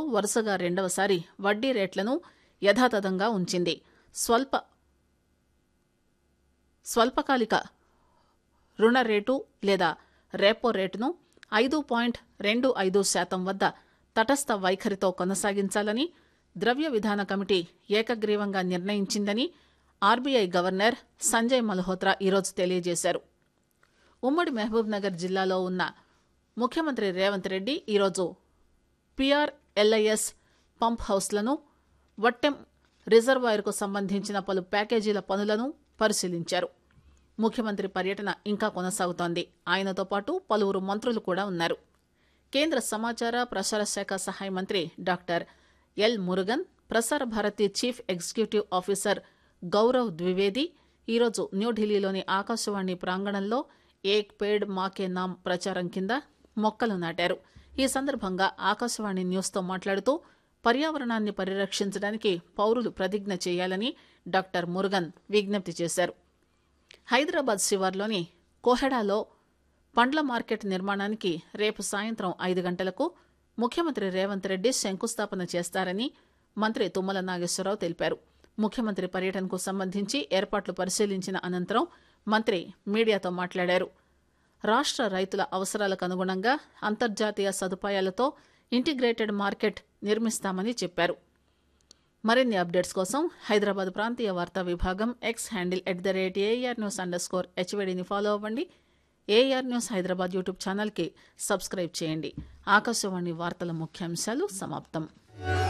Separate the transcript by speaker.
Speaker 1: వరుసగా రెండవసారి వడ్డీ రేట్లను యథాతథంగా ఉంచింది స్వల్ప స్వల్పకాలిక రుణ రేటు లేదా రెపో రేటును ఐదు పాయింట్ రెండు ఐదు శాతం వద్ద తటస్థ వైఖరితో కొనసాగించాలని ద్రవ్య విధాన కమిటీ ఏకగ్రీవంగా నిర్ణయించిందని ఆర్బీఐ గవర్నర్ సంజయ్ మల్హోత్రా ఈరోజు తెలియజేశారు ఉమ్మడి మహబూబ్ నగర్ జిల్లాలో ఉన్న ముఖ్యమంత్రి రేవంత్ రెడ్డి ఈరోజు పిఆర్ఎల్ఐఎస్ పంప్ హౌస్లను వట్టెం రిజర్వాయర్కు సంబంధించిన పలు ప్యాకేజీల పనులను పరిశీలించారు ముఖ్యమంత్రి పర్యటన ఇంకా కొనసాగుతోంది ఆయనతో పాటు పలువురు మంత్రులు కూడా ఉన్నారు కేంద్ర సమాచార ప్రసార శాఖ సహాయ మంత్రి doctor L Murugan Prasar Bharati chief executive officer Gaurav Dwivedi ఈరోజు న్యూఢిల్లీలోని ఆకాశవాణి ప్రాంగణంలో ఏక్ పేడ్ మాకే నామ్ ప్రచారం కింద మొక్కలు నాటారు ఈ సందర్భంగా ఆకాశవాణి న్యూస్తో మాట్లాడుతూ పర్యావరణాన్ని పరిరక్షించడానికి పౌరులు ప్రతిజ్ఞ చేయాలని డాక్టర్ మురుగన్ విజ్ఞప్తి చేశారు హైదరాబాద్ శివార్లోని కోహెడాలో పండ్ల మార్కెట్ నిర్మాణానికి రేపు సాయంత్రం ఐదు గంటలకు ముఖ్యమంత్రి రేవంత్ రెడ్డి శంకుస్థాపన చేస్తారని మంత్రి తుమ్మల నాగేశ్వరరావు తెలిపారు ముఖ్యమంత్రి పర్యటనకు సంబంధించి ఏర్పాట్లు పరిశీలించిన అనంతరం మంత్రి మీడియాతో మాట్లాడారు రాష్ట్ర రైతుల అవసరాలకు అనుగుణంగా అంతర్జాతీయ సదుపాయాలతో ఇంటిగ్రేటెడ్ మార్కెట్ నిర్మిస్తామని చెప్పారు మరిన్ని అప్డేట్స్ కోసం హైదరాబాద్ ప్రాంతీయ వార్తా విభాగం X handle at the rate AIR news underscore హెచ్వీడీని ఫాలో అవ్వండి ఏఆర్ న్యూస్ హైదరాబాద్ యూట్యూబ్ ఛానల్కి సబ్స్క్రైబ్ చేయండి ఆకాశవాణి వార్తల ముఖ్యాంశాలు సమాప్తం